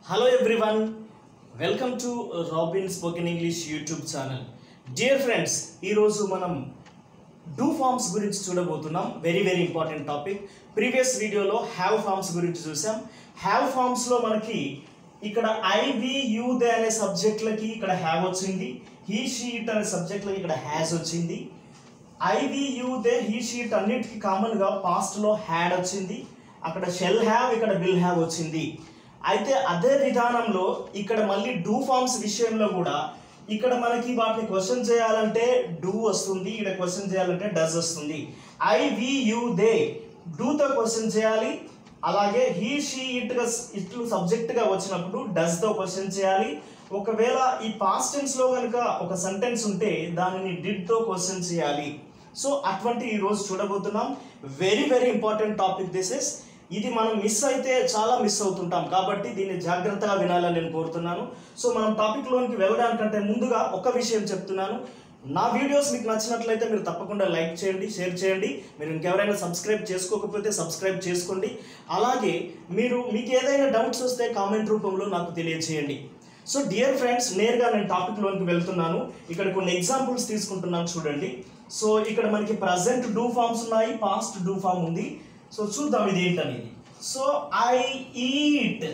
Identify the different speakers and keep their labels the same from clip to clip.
Speaker 1: hello everyone welcome to Robin spoken English YouTube channel dear friends ఈరోజు మనం do forms గురించి చూడబోతున్నాం very very important topic previous వీడియోలో have forms గురించి చూసాం హ్యావ్ ఫార్మ్స్లో మనకి ఇక్కడ ఐవి దే అనే సబ్జెక్ట్లకి ఇక్కడ హ్యావ్ వచ్చింది హీ షీట్ అనే సబ్జెక్ట్లకి ఇక్కడ హ్యాస్ వచ్చింది ఐవి దే హీ షీట్ అన్నిటికీ కామన్గా పాస్ట్లో హ్యాడ్ వచ్చింది అక్కడ షెల్ హ్యావ్ ఇక్కడ విల్ హ్యావ్ వచ్చింది అయితే అదే విధానంలో ఇక్కడ మళ్ళీ డూ ఫార్మ్స్ విషయంలో కూడా ఇక్కడ మనకి వాటిని క్వశ్చన్ చేయాలంటే డూ వస్తుంది ఇక్కడ క్వశ్చన్ చేయాలంటే డస్ వస్తుంది ఐ వి యు దే డూతో క్వశ్చన్ చేయాలి అలాగే హీ షీ ఇట్గా ఇట్లు సబ్జెక్ట్గా వచ్చినప్పుడు డస్తో క్వశ్చన్ చేయాలి ఒకవేళ ఈ పాస్ట్ టెన్స్లో కనుక ఒక సెంటెన్స్ ఉంటే దానిని డిడ్తో క్వశ్చన్ చేయాలి సో అటువంటి ఈరోజు చూడబోతున్నాం very very important topic this is ఇది మనం మిస్ అయితే చాలా మిస్ అవుతుంటాం కాబట్టి దీన్ని జాగ్రత్తగా వినాలని నేను కోరుతున్నాను సో మనం టాపిక్లోనికి వెళ్ళడానికంటే ముందుగా ఒక విషయం చెప్తున్నాను నా వీడియోస్ మీకు నచ్చినట్లయితే మీరు తప్పకుండా లైక్ చేయండి షేర్ చేయండి మీరు ఇంకెవరైనా సబ్స్క్రైబ్ చేసుకోకపోతే సబ్స్క్రైబ్ చేసుకోండి అలాగే మీరు మీకు ఏదైనా డౌట్స్ వస్తే కామెంట్ రూపంలో నాకు తెలియజేయండి సో డియర్ ఫ్రెండ్స్ నేరుగా నేను టాపిక్లోనికి వెళ్తున్నాను ఇక్కడ కొన్ని ఎగ్జాంపుల్స్ తీసుకుంటున్నాను చూడండి సో ఇక్కడ మనకి ప్రజెంట్ డూ ఫార్మ్స్ ఉన్నాయి పాస్ట్ డూ ఫార్మ్ ఉంది సో చూద్దాం ఇది ఏంటనేది so I eat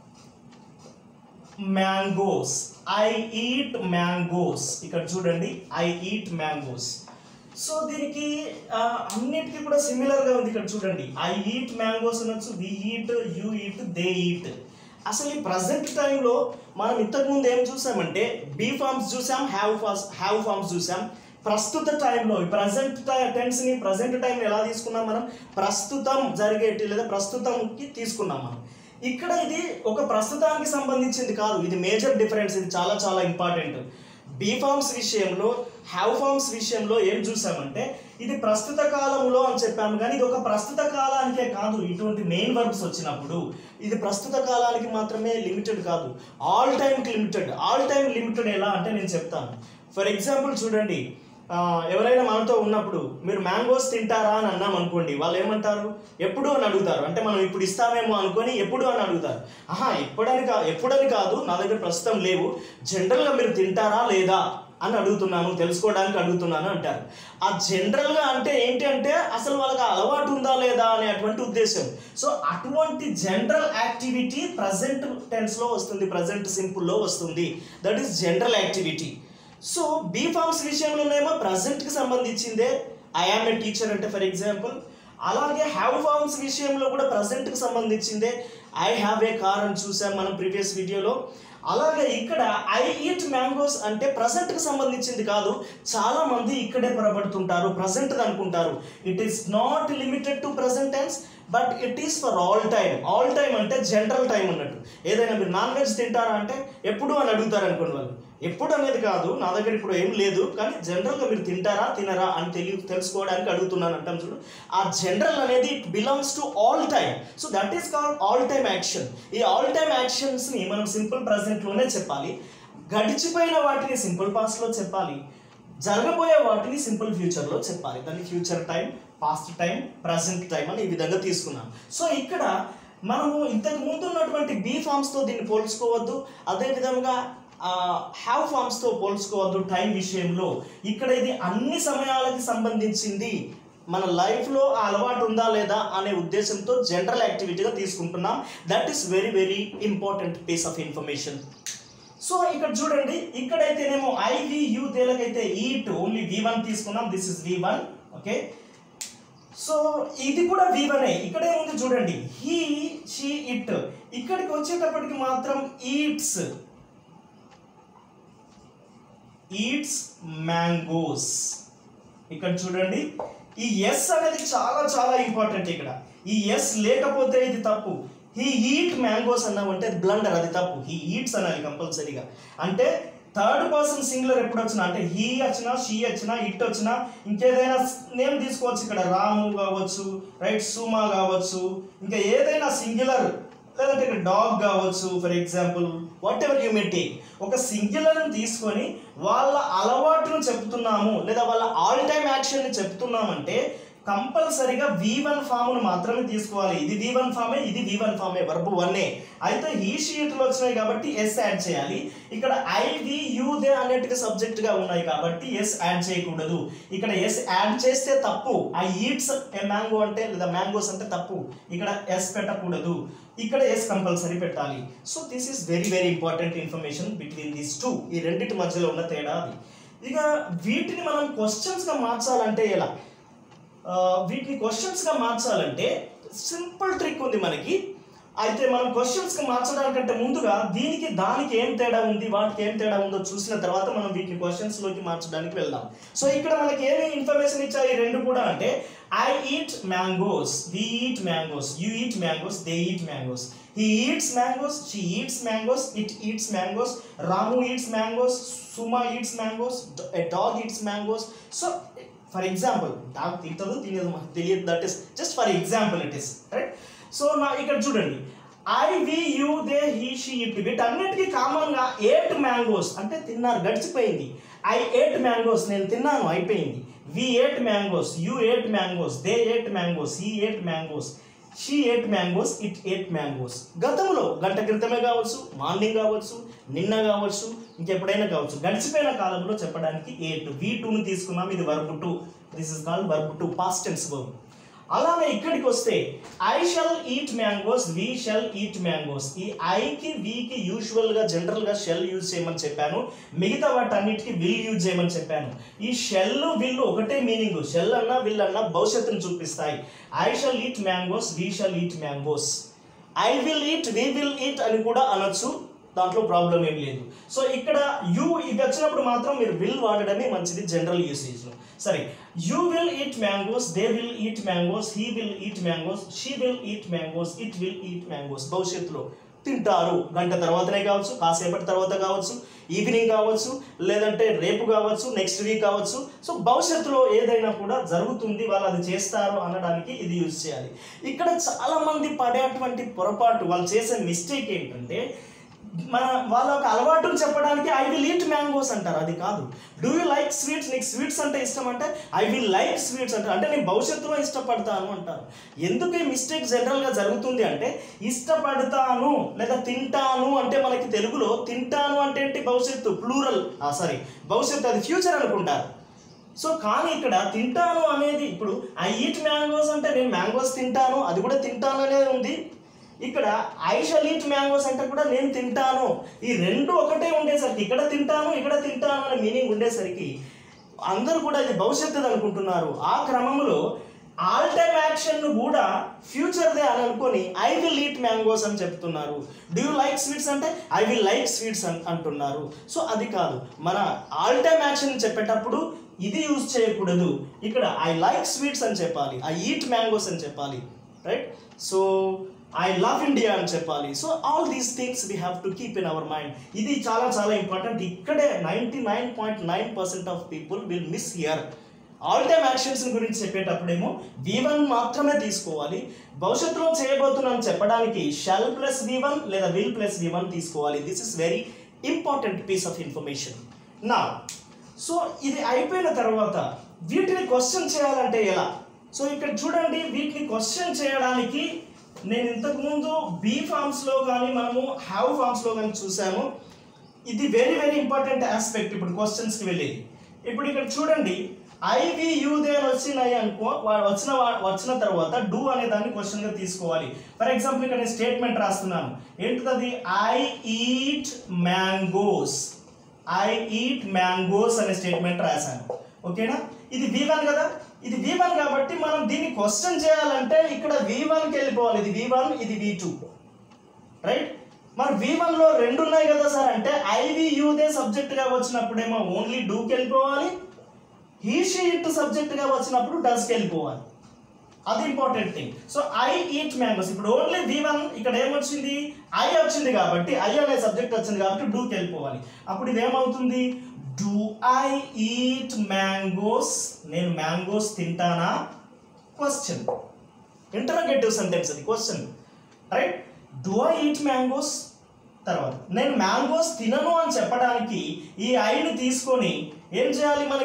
Speaker 1: mangoes I eat mangoes ఇక్కడ చూడండి ఐ ఈట్ మ్యాంగోస్ సో దీనికి ఆ, అన్నిటికీ కూడా సిమిలర్గా ఉంది ఇక్కడ చూడండి ఐ ఈట్ మ్యాంగోస్ అనొచ్చు we eat you eat they eat అసలు ఈ ప్రజెంట్ టైంలో మనం ఇంతకుముందు ఏం చూసామంటే బీ ఫార్మ్స్ చూసాం హ్యావ్ ఫార్మ్స్ హ్యావ్ ఫార్మ్స్ చూసాం ప్రస్తుత టైంలో ప్రజెంట్ టెన్స్ని ప్రజెంట్ టైం ఎలా తీసుకున్నాం మనం ప్రస్తుతం జరిగేటి లేదా ప్రస్తుతంకి తీసుకున్నాం మనం ఇక్కడ ఇది ఒక ప్రస్తుతానికి సంబంధించింది కాదు ఇది మేజర్ డిఫరెన్స్ ఇది చాలా చాలా ఇంపార్టెంట్ బీ ఫార్మ్స్ విషయంలో హ్యావ్ ఫార్మ్స్ విషయంలో ఏం చూసామంటే ఇది ప్రస్తుత కాలంలో అని చెప్పాము కానీ ఇది ఒక ప్రస్తుత కాలానికే కాదు ఇటువంటి మెయిన్ వర్బ్స్ వచ్చినప్పుడు ఇది ప్రస్తుత కాలానికి మాత్రమే లిమిటెడ్ కాదు ఆల్ టైంకి లిమిటెడ్ ఆల్ టైం లిమిటెడ్ ఎలా అంటే నేను చెప్తాను ఫర్ ఎగ్జాంపుల్ చూడండి ఆ, ఎవరైనా మనతో ఉన్నప్పుడు మీరు మ్యాంగోస్ తింటారా అని అన్నాం అనుకోండి వాళ్ళు ఏమంటారు ఎప్పుడు అని అడుగుతారు అంటే మనం ఇప్పుడు ఇస్తామేమో అనుకొని ఎప్పుడు అని అడుగుతారు ఆహా ఎప్పుడని కా ఎప్పుడని కాదు నా దగ్గర ప్రస్తుతం లేవు జనరల్గా మీరు తింటారా లేదా అని అడుగుతున్నాను తెలుసుకోవడానికి అడుగుతున్నాను అంటారు ఆ జనరల్గా అంటే ఏంటి అంటే అసలు వాళ్ళకి ఆ అలవాటు ఉందా లేదా అనే అటువంటి ఉద్దేశం సో అటువంటి జనరల్ యాక్టివిటీ ప్రజెంట్ టెన్స్లో వస్తుంది ప్రజెంట్ సింపుల్లో వస్తుంది that is general activity so be forms విషయంలోనేమో ప్రజెంట్కి సంబంధించిందే ఐ ఆమ్ ఏ టీచర్ అంటే ఫర్ ఎగ్జాంపుల్ అలాగే హ్యావ్ ఫార్మ్స్ విషయంలో కూడా ప్రజెంట్కి సంబంధించిందే ఐ హ్యావ్ ఏ కార్ అని చూసాం మనం ప్రీవియస్ వీడియోలో అలాగే ఇక్కడ ఐ ఈట్ మ్యాంగోస్ అంటే ప్రజెంట్కి సంబంధించింది కాదు చాలా మంది ఇక్కడే పొరపడుతుంటారు ప్రజెంట్ అనుకుంటారు it is not limited to present tense but it is for all time all time అంటే జనరల్ టైం అన్నట్టు ఏదైనా మీరు నాన్ వెజ్ తింటారా అంటే ఎప్పుడు అని అడుగుతారు అనుకోండి వాళ్ళు ఎప్పుడు అనేది కాదు నా దగ్గర ఇప్పుడు ఏం లేదు కానీ జనరల్గా మీరు తింటారా తినరా అని తెలియ తెలుసుకోవడానికి అడుగుతున్నాను అంటాం చూడు ఆ జనరల్ అనేది it belongs to all time so that is called all time action ఈ ఆల్ టైమ్ యాక్షన్స్ని మనం సింపుల్ ప్రజెంట్లోనే చెప్పాలి గడిచిపోయిన వాటిని సింపుల్ పాస్ట్లో చెప్పాలి జరగబోయే వాటిని సింపుల్ ఫ్యూచర్లో చెప్పాలి దాన్ని future time past time present time అని ఈ విధంగా తీసుకున్నాం సో ఇక్కడ మనము ఇంతకు ముందు ఉన్నటువంటి బీ ఫామ్స్తో దీన్ని పోల్చుకోవద్దు అదేవిధంగా హ్యావ్ ఫామ్స్తో పోల్చుకోవద్దు టైం విషయంలో ఇక్కడ ఇది అన్ని సమయాలకి సంబంధించింది మన లైఫ్లో ఆ అలవాటు ఉందా లేదా అనే ఉద్దేశంతో జనరల్ యాక్టివిటీగా తీసుకుంటున్నాం that is very very important piece of information so ఇక్కడ చూడండి ఇక్కడైతేనేమో ఐవి యూ తేలకైతే ఈట్ ఓన్లీ వి వన్ తీసుకున్నాం this is V one okay so ఇది కూడా వి వనే ఇక్కడే ఉంది చూడండి హీ షీ ఇట్ ఇక్కడికి వచ్చేటప్పటికి మాత్రం ఈట్స్ ఈట్స్ మ్యాంగోస్ ఇక్కడ చూడండి ఈ ఎస్ అనేది చాలా చాలా ఇంపార్టెంట్ ఇక్కడ ఈ ఎస్ లేకపోతే ఇది తప్పు హీ ఈట్ మ్యాంగోస్ అన్నామంటే అది బ్లండర్ అది తప్పు హీ ఈట్స్ అనాలి కంపల్సరీగా అంటే థర్డ్ పర్సన్ సింగులర్ ఎప్పుడు వచ్చినా అంటే హీ వచ్చినా షీ వచ్చినా ఇట్ వచ్చినా ఇంకేదైనా నేమ్ తీసుకోవచ్చు ఇక్కడ రాము కావచ్చు రైట్ సుమా కావచ్చు ఇంకా ఏదైనా సింగులర్ లేదంటే ఇక్కడ డాగ్ కావచ్చు for example whatever you may take ఒక సింగులర్ని తీసుకొని వాళ్ళ అలవాటును చెప్తున్నాము లేదా వాళ్ళ ఆల్ టైమ్ యాక్షన్ని చెప్తున్నామంటే కంపల్సరిగా వి వన్ ఫామ్ను మాత్రమే తీసుకోవాలి ఇది వి వన్ ఫామే ఇది వి వన్ ఫామే వర్బ్ వన్నే అయితే ఈ షీట్లు వచ్చినాయి కాబట్టి ఎస్ యాడ్ చేయాలి ఇక్కడ ఐ వి యు దే అనేటివి సబ్జెక్ట్ గా ఉన్నాయి కాబట్టి ఎస్ యాడ్ చేయకూడదు ఇక్కడ ఎస్ యాడ్ చేస్తే తప్పు ఐ ఈట్స్ ఏ మ్యాంగో అంటే లేదా మ్యాంగోస్ అంటే తప్పు ఇక్కడ ఎస్ పెట్టకూడదు ఇక్కడ ఎస్ కంపల్సరీ పెట్టాలి so this is very very important information between these two ఈ రెండింటి మధ్యలో ఉన్న తేడా అది ఇక వీటిని మనం క్వశ్చన్స్గా మార్చాలంటే ఎలా ఆ, వీటిని క్వశ్చన్స్గా మార్చాలంటే సింపుల్ ట్రిక్ ఉంది మనకి అయితే మనం క్వశ్చన్స్గా మార్చడానికంటే ముందుగా దీనికి దానికి ఏం తేడా ఉంది వాటికి ఏం తేడా ఉందో చూసిన తర్వాత మనం వీటిని క్వశ్చన్స్లోకి మార్చడానికి వెళ్దాం సో ఇక్కడ మనకి ఏమి ఇన్ఫర్మేషన్ ఇచ్చాయి ఈ రెండు కూడా అంటే I eat mangoes we eat mangoes you eat mangoes they eat mangoes he eats mangoes she eats mangoes it eats mangoes Ramu eats mangoes Suma eats mangoes a dog eats mangoes so for example dog తింటదు తినేది మాకు తెలియదు that is just for example it is right so నా ఇక్కడ చూడండి I we you they he she it వీటన్నిటికీ కామన్గా eight mangoes అంటే తిన్నారు గడిచిపోయింది ఐ ఎయిట్ మ్యాంగోస్ నేను తిన్నాను అయిపోయింది we ate mangoes you ate mangoes they ate mangoes he ate mangoes she ate mangoes it ate mangoes గతంలో గంట క్రితమే కావచ్చు మార్నింగ్ కావచ్చు నిన్న కావచ్చు ఇంకెప్పుడైనా కావచ్చు గడిచిపోయిన కాలంలో చెప్పడానికి ఎయిట్ వి టూని తీసుకున్నాం ఇది verb two this is called verb two past tense verb అలానే ఇక్కడికి వస్తే I shall eat mangoes we shall eat mangoes ఈ ఐకి వికి యూజువల్గా జనరల్గా షెల్ యూజ్ చేయమని చెప్పాను మిగతా వాటన్నిటికీ విల్ యూజ్ చేయమని చెప్పాను ఈ షెల్ విల్ ఒకటే మీనింగ్ షెల్ అన్నా విల్ అన్నా భవిష్యత్తును చూపిస్తాయి I shall eat mangoes we shall eat mangoes I will eat we will eat అని కూడా అనొచ్చు దాంట్లో ప్రాబ్లం ఏం లేదు సో ఇక్కడ యూ ఇది వచ్చినప్పుడు మాత్రం మీరు విల్ వాడడమే మంచిది జనరల్ యూసేజ్లో సరే you will eat mangoes they will eat mangoes he will eat mangoes she will eat mangoes it will eat mangoes భవిష్యత్తులో తింటారు గంట తర్వాతనే కావచ్చు కాసేపటి తర్వాత కావచ్చు ఈవినింగ్ కావచ్చు లేదంటే రేపు కావచ్చు నెక్స్ట్ వీక్ కావచ్చు సో భవిష్యత్తులో ఏదైనా కూడా జరుగుతుంది వాళ్ళు అది చేస్తారు అనడానికి ఇది యూజ్ చేయాలి ఇక్కడ చాలా మంది పడేటువంటి పొరపాటు వాళ్ళు చేసే మిస్టేక్ ఏంటంటే మన వాళ్ళ ఒక అలవాటును చెప్పడానికి ఐ విల్ ఈట్ మ్యాంగోస్ అంటారు అది కాదు డూ యూ లైక్ స్వీట్స్ నీకు స్వీట్స్ అంటే ఇష్టం అంటే ఐ విల్ లైక్ స్వీట్స్ అంటారు అంటే నేను భవిష్యత్తులో ఇష్టపడతాను అంటారు ఎందుకు ఈ మిస్టేక్ జనరల్గా జరుగుతుంది అంటే ఇష్టపడతాను లేదా తింటాను అంటే మనకి తెలుగులో తింటాను అంటే ఏంటి భవిష్యత్తు ప్లూరల్ సారీ భవిష్యత్తు అది ఫ్యూచర్ అనుకుంటారు సో కానీ ఇక్కడ తింటాను అనేది ఇప్పుడు ఐ ఈట్ మ్యాంగోస్ అంటే నేను మ్యాంగోస్ తింటాను అది కూడా తింటాను అనేది ఉంది ఇక్కడ ఐ షల్ ఈట్ మ్యాంగోస్ అంటే కూడా నేను తింటాను ఈ రెండు ఒకటే ఉండేసరికి ఇక్కడ తింటాను ఇక్కడ తింటాను అనే మీనింగ్ ఉండేసరికి అందరూ కూడా ఇది భవిష్యత్తు అనుకుంటున్నారు ఆ క్రమంలో ఆల్ టైమ్ యాక్షన్ కూడా ఫ్యూచర్దే అని అనుకొని ఐ విల్ ఈట్ మ్యాంగోస్ అని చెప్తున్నారు డూ యూ లైక్ స్వీట్స్ అంటే ఐ విల్ లైక్ స్వీట్స్ అని అంటున్నారు సో అది కాదు మన ఆల్ టైమ్ యాక్షన్ చెప్పేటప్పుడు ఇది యూజ్ చేయకూడదు ఇక్కడ ఐ లైక్ స్వీట్స్ అని చెప్పాలి ఐ ఈట్ మ్యాంగోస్ అని చెప్పాలి right so I love India అని చెప్పాలి so all these things we have to keep in our mind ఇది చాలా చాలా ఇంపార్టెంట్ ఇక్కడే ninety nine point nine percent of people will miss here all time actions గురించి చెప్పేటప్పుడేమో వి వన్ మాత్రమే తీసుకోవాలి భవిష్యత్తులో చేయబోతున్నాను చెప్పడానికి షల్ ప్లస్ వి వన్ లేదా విల్ ప్లస్ వి వన్ తీసుకోవాలి this is very important piece of information నా సో ఇది అయిపోయిన తర్వాత వీటిని క్వశ్చన్ చేయాలంటే ఎలా సో ఇక్కడ చూడండి వీటిని క్వశ్చన్ చేయడానికి నేను ఇంతకు ముందు బీ ఫామ్స్లో కానీ మనము హ్యావ్ ఫామ్స్లో కానీ చూసాము ఇది వెరీ వెరీ ఇంపార్టెంట్ ఆస్పెక్ట్ ఇప్పుడు క్వశ్చన్స్కి వెళ్ళేది ఇప్పుడు ఇక్కడ చూడండి ఐవి యూ దే అని వచ్చినాయి అనుకో వా- వచ్చిన వా- వచ్చిన తర్వాత డూ అనే దాన్ని క్వశ్చన్గా తీసుకోవాలి ఫర్ ఎగ్జాంపుల్ ఇక్కడ నేను స్టేట్మెంట్ రాస్తున్నాను ఏంటిది I eat mangoes I eat mangoes అనే స్టేట్మెంట్ రాశాను ఓకేనా ఇది వి వన్ కదా ఇది వి వన్ కాబట్టి మనం దీన్ని క్వశ్చన్ చేయాలంటే ఇక్కడ వి వన్కి వెళ్ళిపోవాలి ఇది వి వన్ ఇది వి టూ రైట్ మరి వి లో రెండు ఉన్నాయి కదా సార్ అంటే ఐవి యూదే సబ్జెక్ట్గా వచ్చినప్పుడేమో ఓన్లీ డూకి వెళ్ళిపోవాలి హీ షీ ఇట్ సబ్జెక్ట్గా వచ్చినప్పుడు డస్కి వెళ్ళిపోవాలి అది important thing so I eat mangoes ఇప్పుడు ఓన్లీ వి వన్ ఇక్కడ ఏమొచ్చింది ఐ వచ్చింది కాబట్టి ఐ అనే సబ్జెక్ట్ వచ్చింది కాబట్టి డూకి వెళ్ళిపోవాలి అప్పుడు ఇది ఏమవుతుంది డూ ఐ ఈట్ మ్యాంగోస్ నేను మ్యాంగోస్ తింటానా క్వశ్చన్ ఇంటరోగేటివ్ సెంటెన్స్ అది question right do I eat mangoes తర్వాత నేను మ్యాంగోస్ తినను అని చెప్పడానికి ఈ ఐని తీసుకొని ఏం చేయాలి మనకి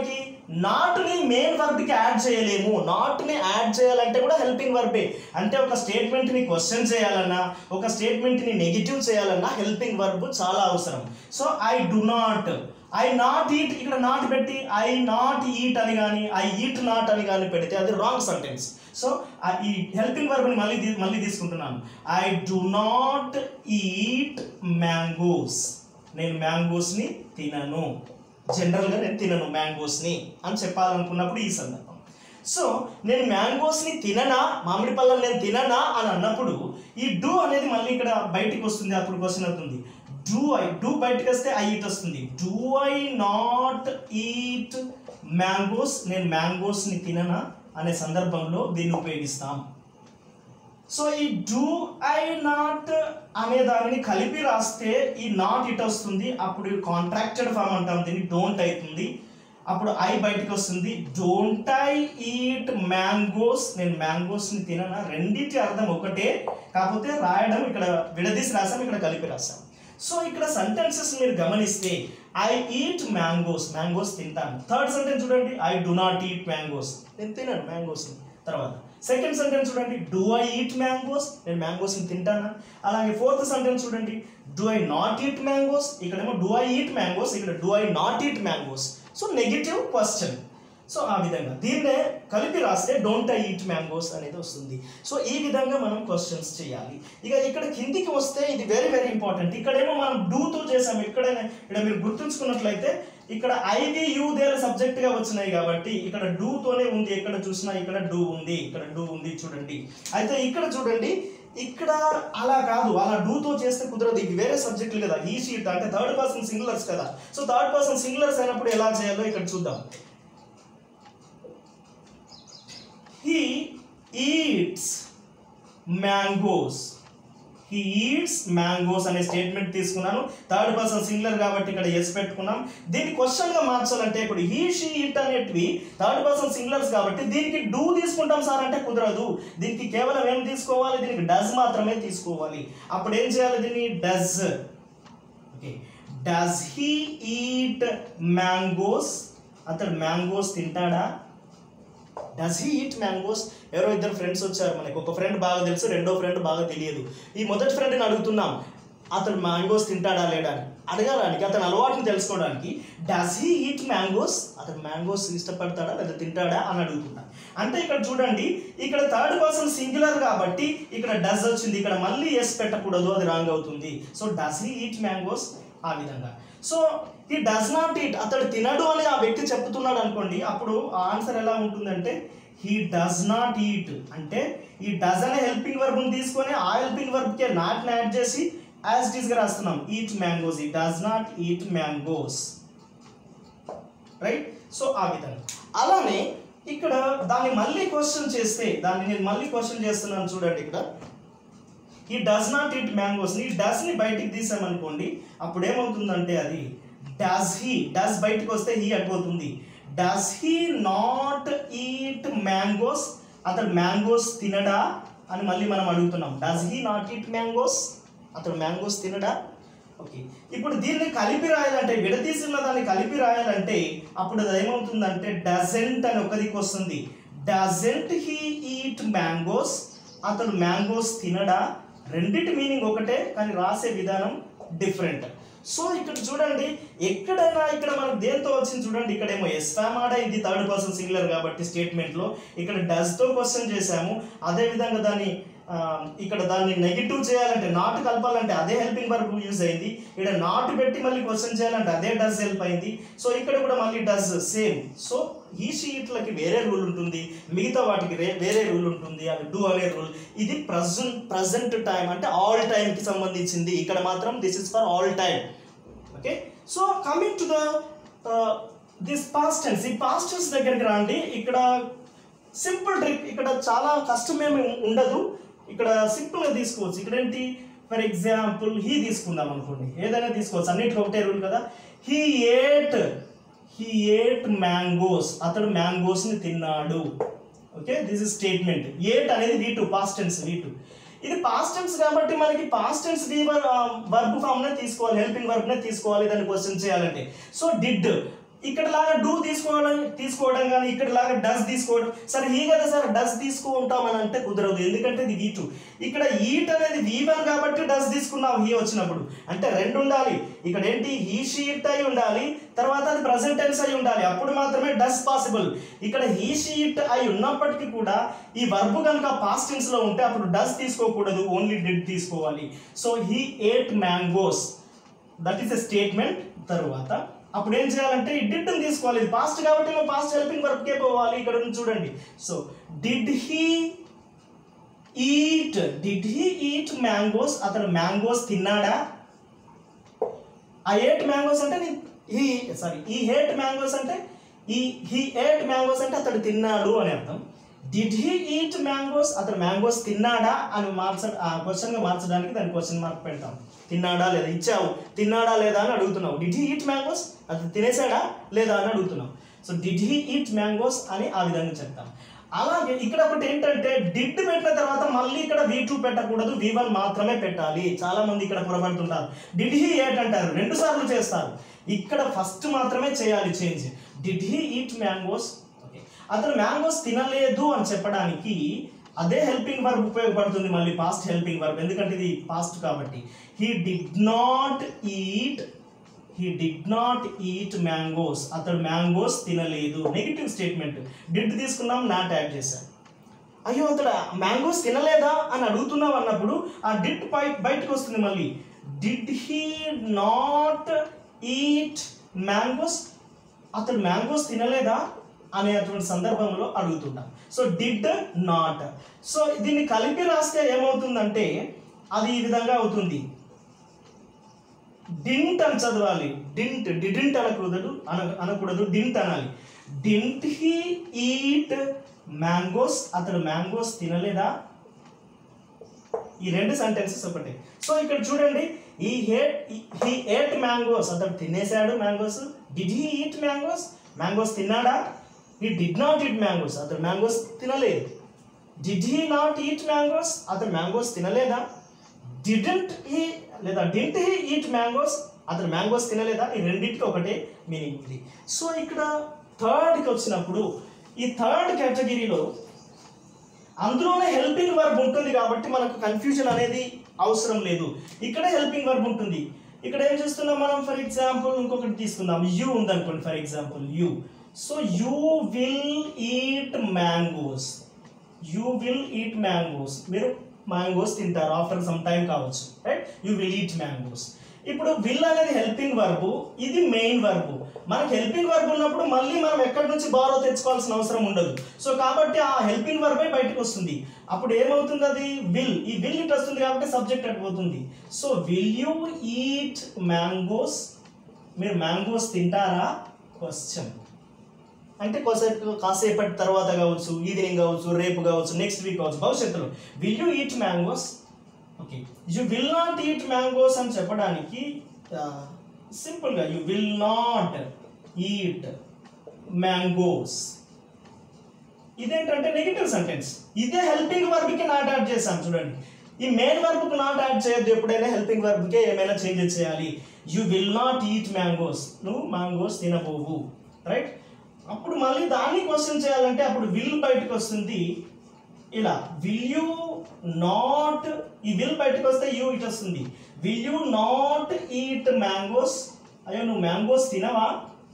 Speaker 1: నాట్ని మెయిన్ వర్బ్కి యాడ్ చేయలేము నాట్ని యాడ్ చేయాలంటే కూడా హెల్పింగ్ వర్బే అంటే ఒక స్టేట్మెంట్ని క్వశ్చన్ చేయాలన్నా ఒక స్టేట్మెంట్ని నెగిటివ్ చేయాలన్నా హెల్పింగ్ వర్బ్ చాలా అవసరం so I do not I not eat ఇక్కడ నాట్ పెట్టి ఐ నాట్ ఈట్ అని కానీ ఐ ఈట్ నాట్ అని కానీ పెడితే అది రాంగ్ సెంటెన్స్ సో ఈ హెల్పింగ్ వర్బ్ని మళ్ళీ తీ- మళ్ళీ తీసుకుంటున్నాను I do not eat mangoes నేను మ్యాంగోస్ని తినను జనరల్గా నేను తినను మ్యాంగోస్ని అని చెప్పాలనుకున్నప్పుడు ఈ సందర్భం సో నేను మ్యాంగోస్ని తిననా మామిడి పళ్ళని నేను తిననా అని అన్నప్పుడు ఈ డూ అనేది మళ్ళీ ఇక్కడ బయటికి వస్తుంది అప్పుడు క్వశ్చన్ అవుతుంది డూ ఐ డూ బయటికి వస్తే ఐ ఈట్ వస్తుంది do I not eat mangoes నేను మ్యాంగోస్ని తిననా అనే సందర్భంలో దీన్ని ఉపయోగిస్తాం సో ఈ డూ ఐ నాట్ అనే దానిని కలిపి రాస్తే ఈ నాట్ ఇట్ వస్తుంది అప్పుడు కాంట్రాక్టెడ్ ఫామ్ అంటాం దీన్ని డోంట్ అవుతుంది అప్పుడు ఐ బయటకు వస్తుంది డోంట్ ఐ ఈట్ మ్యాంగోస్ నేను మ్యాంగోస్ని తిననా రెండింటి అర్థం ఒకటే కాకపోతే రాయడం ఇక్కడ విడదీసి రాసాం ఇక్కడ కలిపి రాసాం సో ఇక్కడ సెంటెన్సెస్ మీరు గమనిస్తే ఐ ఈట్ మ్యాంగోస్ మ్యాంగోస్ తింటాను థర్డ్ సెంటెన్స్ చూడండి I do not eat mangoes నేను తినను మ్యాంగోస్ తర్వాత సెకండ్ సెంటెన్స్ చూడండి డూ ఐ ఈట్ మ్యాంగోస్ నేను మ్యాంగోస్ని తింటానా అలాగే ఫోర్త్ సెంటెన్స్ చూడండి do I not eat mangoes ఇక్కడేమో డూ ఐ ఈట్ మ్యాంగోస్ ఇక్కడ do I not eat mangoes so negative question so ఆ విధంగా దీన్నే కలిపి రాస్తే డోంట్ ఐ ఈట్ మ్యాంగోస్ అనేది వస్తుంది సో ఈ విధంగా మనం క్వశ్చన్స్ చేయాలి ఇక ఇక్కడ కిందికి వస్తే ఇది వెరీ వెరీ ఇంపార్టెంట్ ఇక్కడేమో మనం డూతో చేసాం ఎక్కడైనా ఇక్కడ మీరు గుర్తుంచుకున్నట్లయితే ఇక్కడ ఐవి యూ దేర్ సబ్జెక్ట్ గా వచ్చినాయి కాబట్టి ఇక్కడ డూతోనే ఉంది ఎక్కడ చూసినా ఇక్కడ డూ ఉంది ఇక్కడ డూ ఉంది చూడండి అయితే ఇక్కడ చూడండి ఇక్కడ అలా కాదు అలా డూతో చేస్తే కుదరదు ఇది వేరే సబ్జెక్టులు కదా ఈ షీట్ అంటే థర్డ్ పర్సన్ సింగులర్స్ కదా సో థర్డ్ పర్సన్ సింగులర్స్ అయినప్పుడు ఎలా చేయాలో ఇక్కడ చూద్దాం he eats mangoes he eats mangoes అనే స్టేట్మెంట్ తీసుకున్నాను థర్డ్ పర్సన్ సింగులర్ కాబట్టి ఇక్కడ ఎస్ పెట్టుకున్నాం దీన్ని క్వశ్చన్ గా మార్చాలంటే ఇప్పుడు హీ షీ ఇట్ అనేటివి థర్డ్ పర్సన్ సింగులర్స్ కాబట్టి దీనికి డూ తీసుకుంటాం సార్ అంటే కుదరదు దీనికి కేవలం ఏం తీసుకోవాలి దీనికి డస్ మాత్రమే తీసుకోవాలి అప్పుడు ఏం చేయాలి దీన్ని does okay does he eat mangoes అతడు మ్యాంగోస్ తింటాడా డస్ హీ ఈట్ మ్యాంగోస్ ఎవరో ఇద్దరు ఫ్రెండ్స్ వచ్చారు మనకి ఒక ఫ్రెండ్ బాగా తెలుసు రెండో ఫ్రెండ్ బాగా తెలియదు ఈ మొదటి ఫ్రెండ్ని అడుగుతున్నాం అతను మ్యాంగోస్ తింటాడా లేడా అని అడగడానికి అతని అలవాటుని తెలుసుకోవడానికి డస్ హీ ఈట్ మ్యాంగోస్ అతను మ్యాంగోస్ ఇష్టపడతాడా లేదా తింటాడా అని అడుగుతున్నా అంటే ఇక్కడ చూడండి ఇక్కడ థర్డ్ పర్సన్ సింగులర్ కాబట్టి ఇక్కడ డస్ వచ్చింది ఇక్కడ మళ్ళీ ఎస్ పెట్టకూడదు అది రాంగ్ అవుతుంది so does he eat mangoes ఆ విధంగా సో ఈ డస్ నాట్ ఈట్ అతడు తినడు అని ఆ వ్యక్తి చెప్తున్నాడు అనుకోండి అప్పుడు ఆ ఆన్సర్ ఎలా ఉంటుందంటే హీ డస్ నాట్ ఈట్ అంటే ఈ డస్ అనే హెల్పింగ్ వర్బ్ని తీసుకొని ఆ హెల్పింగ్ వర్బ్కే నాట్ యాడ్ చేసి యాజ్ ఇట్ ఈస్గా రాస్తున్నాం ఈట్ మ్యాంగోస్ ఈ does not eat mangoes right so ఆ విధంగా అలానే ఇక్కడ దాన్ని మళ్ళీ క్వశ్చన్ చేస్తే దాన్ని నేను మళ్ళీ క్వశ్చన్ చేస్తున్నాను చూడండి ఇక్కడ ఈ డస్ నాట్ ఈట్ మ్యాంగోస్ ఈ డస్ ని బయటికి తీసామనుకోండి అప్పుడు ఏమవుతుందంటే అది డస్ హీ డస్ బయటికి వస్తే హీ అడిపోతుంది does he not eat mangoes అతడు మ్యాంగోస్ తినడా అని మళ్ళీ మనం అడుగుతున్నాం does he not eat mangoes అతడు మ్యాంగోస్ తినడా ఓకే ఇప్పుడు దీన్ని కలిపి రాయాలంటే విడదీసిన దాన్ని కలిపి రాయాలంటే అప్పుడు అది ఏమవుతుందంటే డజెంట్ అని ఒక దిక్కు వస్తుంది డజెంట్ హీ ఈట్ మ్యాంగోస్ అతడు మ్యాంగోస్ తినడా రెండింటి మీనింగ్ ఒకటే కానీ రాసే విధానం డిఫరెంట్ సో ఇక్కడ చూడండి ఎక్కడైనా ఇక్కడ మనకు దేంతో వచ్చింది చూడండి ఇక్కడేమో ఎస్ ఫ్యామాడా ఇది థర్డ్ పర్సన్ సింగులర్ కాబట్టి స్టేట్మెంట్లో ఇక్కడ డస్తో క్వశ్చన్ చేశాము అదే విధంగా దాన్ని ఆ, ఇక్కడ దాన్ని నెగిటివ్ చేయాలంటే నాట్ కలపాలంటే అదే హెల్పింగ్ వర్బ్ యూజ్ అయింది ఇక్కడ నాట్ పెట్టి మళ్ళీ క్వశ్చన్ చేయాలంటే అదే డస్ హెల్ప్ అయింది సో ఇక్కడ కూడా మళ్ళీ డస్ సేమ్ సో ఈ షీట్లకి వేరే రూల్ ఉంటుంది మిగతా వాటికి రే- వేరే రూల్ ఉంటుంది అవి డూ అనే రూల్ ఇది ప్రజెంట్ ప్రజెంట్ టైం అంటే ఆల్ టైంకి సంబంధించింది ఇక్కడ మాత్రం this is for all time okay so coming to the this past tense ఈ పాస్ట్ టెన్స్ దగ్గరికి రండి ఇక్కడ సింపుల్ ట్రిక్ ఇక్కడ చాలా కష్టమేమి ఉండదు ఇక్కడ సింపుల్గా తీసుకోవచ్చు ఇక్కడ ఏంటి ఫర్ ఎగ్జాంపుల్ హీ తీసుకుందాం అనుకోండి ఏదైనా తీసుకోవచ్చు అన్నిటికీ ఒకటే రూల్ కదా he ate he ate mangoes అతడు మ్యాంగోస్ని తిన్నాడు okay this is statement ate అనేది V two past tense V two ఇది పాస్ట్ టెన్స్ కాబట్టి మనకి పాస్ట్ టెన్స్ వర్బ్ ఫామ్నే తీసుకోవాలి హెల్పింగ్ వర్బ్నే తీసుకోవాలి దాన్ని క్వశ్చన్ చేయాలంటే సో డిడ్ ఇక్కడ లాగా డూ తీసుకోవడం తీసుకోవడం కానీ ఇక్కడ లాగా డస్ తీసుకోవడం సరే ఈ కదా సార్ డస్ తీసుకుంటామని అంటే కుదరదు ఎందుకంటే ఇది వీ టూ ఇక్కడ ఈట్ అనేది వీ వన్ కాబట్టి డస్ తీసుకున్నాం హీ వచ్చినప్పుడు అంటే రెండు ఉండాలి ఇక్కడ ఏంటి హీ షీట్ అయి ఉండాలి తర్వాత అది ప్రజెంట్ టెన్స్ అయి ఉండాలి అప్పుడు మాత్రమే డస్ పాసిబుల్ ఇక్కడ హీ షీట్ అయి ఉన్నప్పటికీ కూడా ఈ వర్బ్ కనుక పాస్ట్ టెన్స్ లో ఉంటే అప్పుడు డస్ తీసుకోకూడదు ఓన్లీ డిడ్ తీసుకోవాలి so he ate mangoes that is a statement తరువాత అప్పుడు ఏం చేయాలంటే ఈ డిడ్ తీసుకోవాలి ఇది పాస్ట్ కాబట్టి మనం పాస్ట్ హెల్పింగ్ వర్బ్కే పోవాలి ఇక్కడ ఉంది చూడండి so did he eat did he eat mangoes అతను మ్యాంగోస్ తిన్నాడా ఆ ఏట్ మ్యాంగోస్ అంటే ఈ సారీ ఈ హేట్ మ్యాంగోస్ అంటే ఈ హీ ఏట్ మ్యాంగోస్ అంటే అతడు తిన్నాడు అని అర్థం డిడ్ హీ ఈట్ మ్యాంగోస్ అతను మ్యాంగోస్ తిన్నాడా అని మార్చ ఆ క్వశ్చన్గా మార్చడానికి దాని క్వశ్చన్ మార్క్ పెడతాం తిన్నాడా లేదా ఇచ్చావు తిన్నాడా లేదా అని అడుగుతున్నావు డిడ్ హీ ఈట్ మ్యాంగోస్ అతను తినేసాడా లేదా అని అడుగుతున్నావు so did he eat mangoes అని ఆ విధంగా చెప్తాం అలాగే ఇక్కడ ఒకటి ఏంటంటే డిడ్ పెట్టిన తర్వాత మళ్ళీ ఇక్కడ వి టూ పెట్టకూడదు వి వన్ మాత్రమే పెట్టాలి చాలా మంది ఇక్కడ పొరపడుతుంటారు డిడ్ హీ ఏట్ అంటారు రెండు సార్లు చేస్తారు ఇక్కడ ఫస్ట్ మాత్రమే చేయాలి change did he eat mangoes okay అతను మ్యాంగోస్ తినలేదు అని చెప్పడానికి అదే హెల్పింగ్ వర్బ్ ఉపయోగపడుతుంది మళ్ళీ పాస్ట్ హెల్పింగ్ వర్బ్ ఎందుకంటే ఇది పాస్ట్ కాబట్టి he did not eat he did not eat mangoes అతడు మ్యాంగోస్ తినలేదు నెగిటివ్ స్టేట్మెంట్ డిడ్ తీసుకున్నాం నాట్ యాడ్ చేశాం అయ్యో అతడు మ్యాంగోస్ తినలేదా అని అడుగుతున్నాం అన్నప్పుడు ఆ డిడ్ బయ బయటకు వస్తుంది మళ్ళీ did he not eat mangoes అతడు మ్యాంగోస్ తినలేదా అనేటువంటి సందర్భంలో అడుగుతుంటాం సో డిడ్ నాట్ సో దీన్ని కలిపి రాస్తే ఏమవుతుందంటే అది ఈ విధంగా అవుతుంది డింట్ అని చదవాలి డింట్ డిడింట్ అనకూడదు అన అనకూడదు డింట్ అనాలి డింట్ హీ ఈట్ మ్యాంగోస్ అతడు మ్యాంగోస్ తినలేదా ఈ రెండు సెంటెన్సెస్ ఒకటే సో ఇక్కడ చూడండి ఈ హేట్ హీ ఏట్ మ్యాంగోస్ అతడు తినేశాడు mangoes did he eat mangoes mangoes తిన్నాడా he did not eat mangoes అతడు మ్యాంగోస్ తినలేదు did he not eat mangoes అతడు మ్యాంగోస్ తినలేదా డిడెంట్ హీ లేదా డింట్ హీ ఈట్ మ్యాంగోస్ అతను మ్యాంగోస్ తినలేదా ఈ రెండింటికి ఒకటే మీనింగ్ ఉంది సో ఇక్కడ థర్డ్కి వచ్చినప్పుడు ఈ థర్డ్ కేటగిరీలో అందులోనే హెల్పింగ్ వర్బ్ ఉంటుంది కాబట్టి మనకు కన్ఫ్యూజన్ అనేది అవసరం లేదు ఇక్కడ హెల్పింగ్ వర్బ్ ఉంటుంది ఇక్కడ ఏం చేస్తున్నాం మనం ఫర్ ఎగ్జాంపుల్ ఇంకొకటి తీసుకుందాం యూ ఉందనుకోండి for example you so you will eat mangoes you will eat mangoes మీరు మ్యాంగోస్ తింటారు ఆఫ్టర్ సమ్ టైం కావచ్చు right you will eat mangoes ఇప్పుడు విల్ అనేది హెల్పింగ్ వర్బు ఇది మెయిన్ వర్బు మనకి హెల్పింగ్ వర్బ్ ఉన్నప్పుడు మళ్ళీ మనం ఎక్కడి నుంచి బారో తెచ్చుకోవాల్సిన అవసరం ఉండదు సో కాబట్టి ఆ హెల్పింగ్ వర్బే బయటకు వస్తుంది అప్పుడు ఏమవుతుంది అది విల్ ఈ విల్ ఇట్ వస్తుంది కాబట్టి సబ్జెక్ట్ అటు పోతుంది so will you eat mangoes మీరు మ్యాంగోస్ తింటారా క్వశ్చన్ అంటే కాసేపు కాసేపటి తర్వాత కావచ్చు ఈవినింగ్ కావచ్చు రేపు కావచ్చు నెక్స్ట్ వీక్ కావచ్చు భవిష్యత్తులో will you eat mangoes okay you will not eat mangoes అని చెప్పడానికి సింపుల్గా you will not eat mangoes ఇదేంటంటే నెగిటివ్ సెంటెన్స్ ఇదే హెల్పింగ్ వర్బ్కి నాట్ యాడ్ చేశాం చూడండి ఈ మెయిన్ వర్బ్కి నాట్ యాడ్ చేయొద్దు ఎప్పుడైనా హెల్పింగ్ వర్బ్కే ఏమైనా చేంజెస్ చేయాలి you will not eat mangoes నువ్వు మ్యాంగోస్ తినబోవు రైట్ అప్పుడు మళ్ళీ దాన్ని క్వశ్చన్ చేయాలంటే అప్పుడు విల్ బయటకు వస్తుంది ఇలా విల్ యూ నాట్ ఈ విల్ బయటకు వస్తే యూ ఇట్ వస్తుంది will you not eat mangoes అయ్యో నువ్వు మ్యాంగోస్ తినవా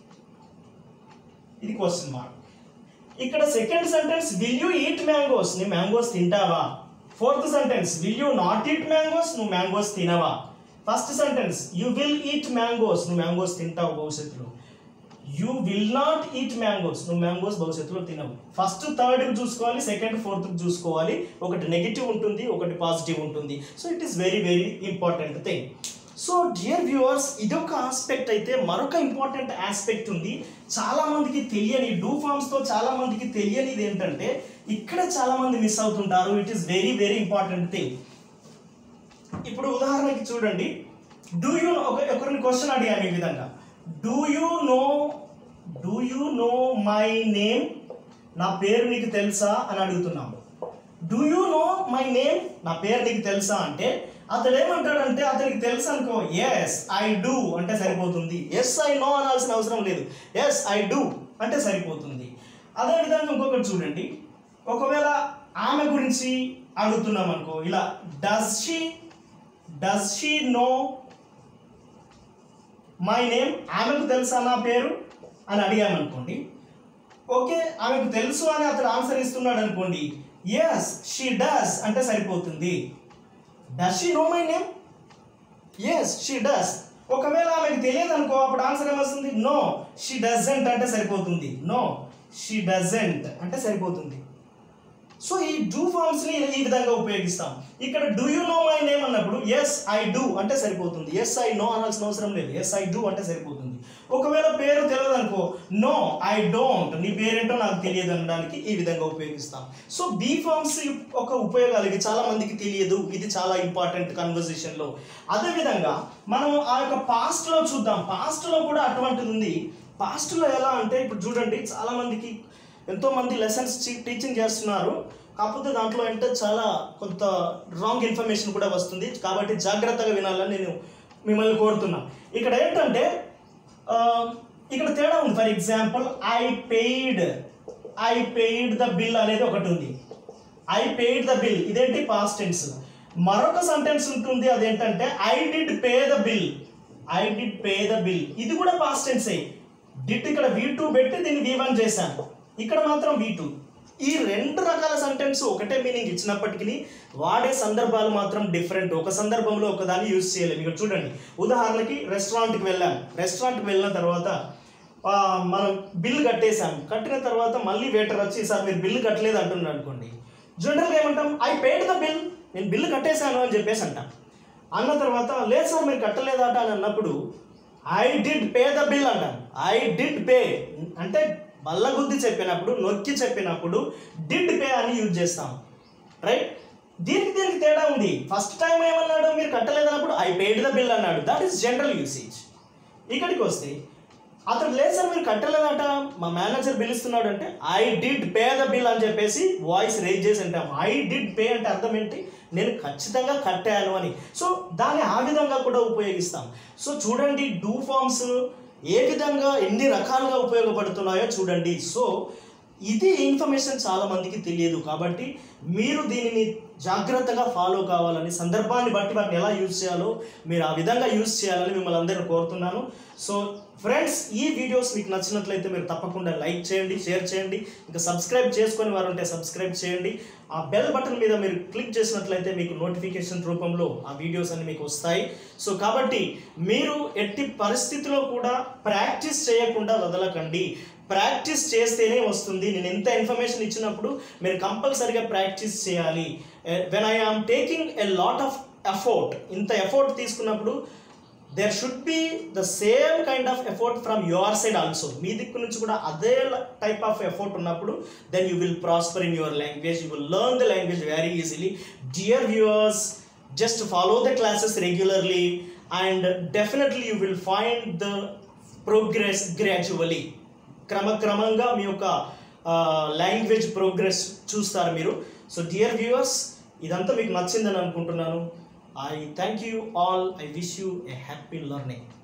Speaker 1: ఇది క్వశ్చన్ మార్క్ ఇక్కడ second sentence will you eat mangoes నువ్వు మ్యాంగోస్ తింటావా fourth sentence will you not eat mangoes నువ్వు మ్యాంగోస్ తినవా first sentence you will eat mangoes నువ్వు మ్యాంగోస్ తింటావు భవిష్యత్తులో you will not eat mangoes నువ్వు మ్యాంగోస్ భవిష్యత్తులో తినవు ఫస్ట్ థర్డ్ చూసుకోవాలి సెకండ్ ఫోర్త్ చూసుకోవాలి ఒకటి నెగిటివ్ ఉంటుంది ఒకటి పాజిటివ్ ఉంటుంది so it is very very important thing so dear viewers ఇదొక ఆస్పెక్ట్ అయితే మరొక ఇంపార్టెంట్ ఆస్పెక్ట్ ఉంది చాలా మందికి తెలియని డూ ఫార్మ్స్తో చాలా మందికి తెలియనిది ఏంటంటే ఇక్కడ చాలా మంది మిస్ అవుతుంటారు it is very very important thing ఇప్పుడు ఉదాహరణకి చూడండి డూ యూ ఒక ఒకరిని క్వశ్చన్ అడిగాను ఈ విధంగా do you know do you know my name నా పేరు నీకు తెలుసా అని అడుగుతున్నాము do you know my name నా పేరు నీకు తెలుసా అంటే అతడు ఏమంటాడంటే అతనికి తెలుసు అనుకో ఎస్ ఐ డూ అంటే సరిపోతుంది ఎస్ ఐ నో అనాల్సిన అవసరం లేదు ఎస్ ఐ డూ అంటే సరిపోతుంది అదేవిధంగా ఇంకొకటి చూడండి ఒకవేళ ఆమె గురించి అడుగుతున్నాం అనుకో ఇలా does she does she know my name ఆమెకు తెలుసా నా పేరు అని అడిగామనుకోండి ఓకే ఆమెకు తెలుసు అని అతడు ఆన్సర్ ఇస్తున్నాడు అనుకోండి ఎస్ షీ డస్ అంటే సరిపోతుంది does she know my name yes she does ఒకవేళ ఆమెకు తెలియదు అనుకో అప్పుడు ఆన్సర్ ఏమొస్తుంది నో షీ డజెంట్ అంటే సరిపోతుంది నో షీ డజెంట్ అంటే సరిపోతుంది సో ఈ డూ ఫార్మ్స్ ని ఈ విధంగా ఉపయోగిస్తాం ఇక్కడ do you know my name అన్నప్పుడు ఎస్ ఐ డూ అంటే సరిపోతుంది ఎస్ ఐ నో అనాల్సిన అవసరం లేదు ఎస్ ఐ డూ అంటే సరిపోతుంది ఒకవేళ పేరు తెలియదు అనుకో నో ఐ డోంట్ నీ పేరేంటో నాకు తెలియదు అనడానికి ఈ విధంగా ఉపయోగిస్తాం సో బీ ఫార్మ్స్ ఒక ఉపయోగాలు ఇవి చాలా మందికి తెలియదు ఇది చాలా ఇంపార్టెంట్ కన్వర్జేషన్ లో అదే విధంగా మనం ఆ యొక్క పాస్ట్ లో చూద్దాం పాస్ట్ లో కూడా అటువంటిది ఉంది పాస్ట్ లో ఎలా అంటే ఇప్పుడు చూడండి చాలా మందికి ఎంతో మంది లెసన్స్ టీచింగ్ చేస్తున్నారు కాకపోతే దాంట్లో అంటే చాలా కొంత రాంగ్ ఇన్ఫర్మేషన్ కూడా వస్తుంది కాబట్టి జాగ్రత్తగా వినాలని నేను మిమ్మల్ని కోరుతున్నా ఇక్కడ ఏంటంటే ఆ, ఇక్కడ తేడా ఉంది for example I paid I paid the bill అనేది ఒకటి ఉంది ఐ పెయిడ్ ద బిల్ ఇదేంటి పాస్ట్ టెన్స్ మరొక సెంటెన్స్ ఉంటుంది అదేంటంటే I did pay the bill I did pay the bill ఇది కూడా పాస్ట్ టెన్సే డిడ్ ఇక్కడ వి టూ పెట్టి దీన్ని వి వన్ చేశాను ఇక్కడ మాత్రం వి టూ ఈ రెండు రకాల సెంటెన్స్ ఒకటే మీనింగ్ ఇచ్చినప్పటికీ వాడే సందర్భాలు మాత్రం డిఫరెంట్ ఒక సందర్భంలో ఒకదాన్ని యూజ్ చేయలేము ఇక్కడ చూడండి ఉదాహరణకి రెస్టారెంట్కి వెళ్ళాం రెస్టారెంట్కి వెళ్ళిన తర్వాత ఆ, మనం బిల్ కట్టేసాం కట్టిన తర్వాత మళ్ళీ వెయిటర్ వచ్చి సార్ మీరు బిల్లు కట్టలేదు అంటున్నారు అనుకోండి జనరల్గా ఏమంటాం ఐ పేడ్ ద బిల్ నేను బిల్లు కట్టేశాను అని చెప్పేసి అంటాం అన్న తర్వాత లేదు సార్ మీరు కట్టలేదట అని అన్నప్పుడు I did pay the bill అంటాం ఐ డిడ్ పే అంటే బల్లగుద్ది చెప్పినప్పుడు నొక్కి చెప్పినప్పుడు డిడ్ పే అని యూజ్ చేస్తాం రైట్ దీనికి దీనికి తేడా ఉంది ఫస్ట్ టైం ఏమన్నాడు మీరు కట్టలేదన్నప్పుడు ఐ పేడ్ ద బిల్ అన్నాడు దట్ ఈస్ జనరల్ యూసేజ్ ఇక్కడికి వస్తే అతను లేదు సార్ మీరు కట్టలేదట మా మేనేజర్ బిల్ ఇస్తున్నాడు అంటే I did pay the bill అని చెప్పేసి వాయిస్ రేజ్ చేసి అంటాం ఐ డిడ్ పే అంటే అర్థం ఏంటి నేను ఖచ్చితంగా కట్టాను అని సో దాన్ని ఆ విధంగా కూడా ఉపయోగిస్తాం సో చూడండి డూ ఫార్మ్స్ ఏ విధంగా ఎన్ని రకాలుగా ఉపయోగపడుతున్నాయో చూడండి సో ఇది ఇన్ఫర్మేషన్ చాలా మందికి తెలియదు కాబట్టి మీరు దీనిని జాగ్రత్తగా ఫాలో కావాలని సందర్భాన్ని బట్టి వాటిని ఎలా యూజ్ చేయాలో మీరు ఆ విధంగా యూజ్ చేయాలని మిమ్మల్ని అందరిని కోరుతున్నాను సో ఫ్రెండ్స్ ఈ వీడియోస్ మీకు నచ్చినట్లయితే మీరు తప్పకుండా లైక్ చేయండి షేర్ చేయండి ఇంకా సబ్స్క్రైబ్ చేసుకొని వారు ఉంటే సబ్స్క్రైబ్ చేయండి ఆ బెల్ బటన్ మీద మీరు క్లిక్ చేసినట్లయితే మీకు నోటిఫికేషన్ రూపంలో ఆ వీడియోస్ అన్ని మీకు వస్తాయి సో కాబట్టి మీరు ఎట్టి పరిస్థితిలో కూడా ప్రాక్టీస్ చేయకుండా వదలకండి ప్రాక్టీస్ చేస్తేనే వస్తుంది నేను ఎంత ఇన్ఫర్మేషన్ ఇచ్చినప్పుడు మీరు కంపల్సరిగా ప్రాక్టీస్ చేయాలి when I am taking a lot of effort ఇంత ఎఫోర్ట్ తీసుకున్నప్పుడు there should be the same kind of effort from your side also మీ దిక్కు నుంచి కూడా అదే టైప్ ఆఫ్ ఎఫోర్ట్ ఉన్నప్పుడు then you will prosper in your language you will learn the language very easily dear viewers just follow the classes regularly and definitely you will find the progress gradually క్రమక్రమంగా మీ యొక్క language progress చూస్తారు మీరు so dear viewers ఇదంతా మీకు నచ్చిందని అనుకుంటున్నాను I thank you all I wish you a happy learning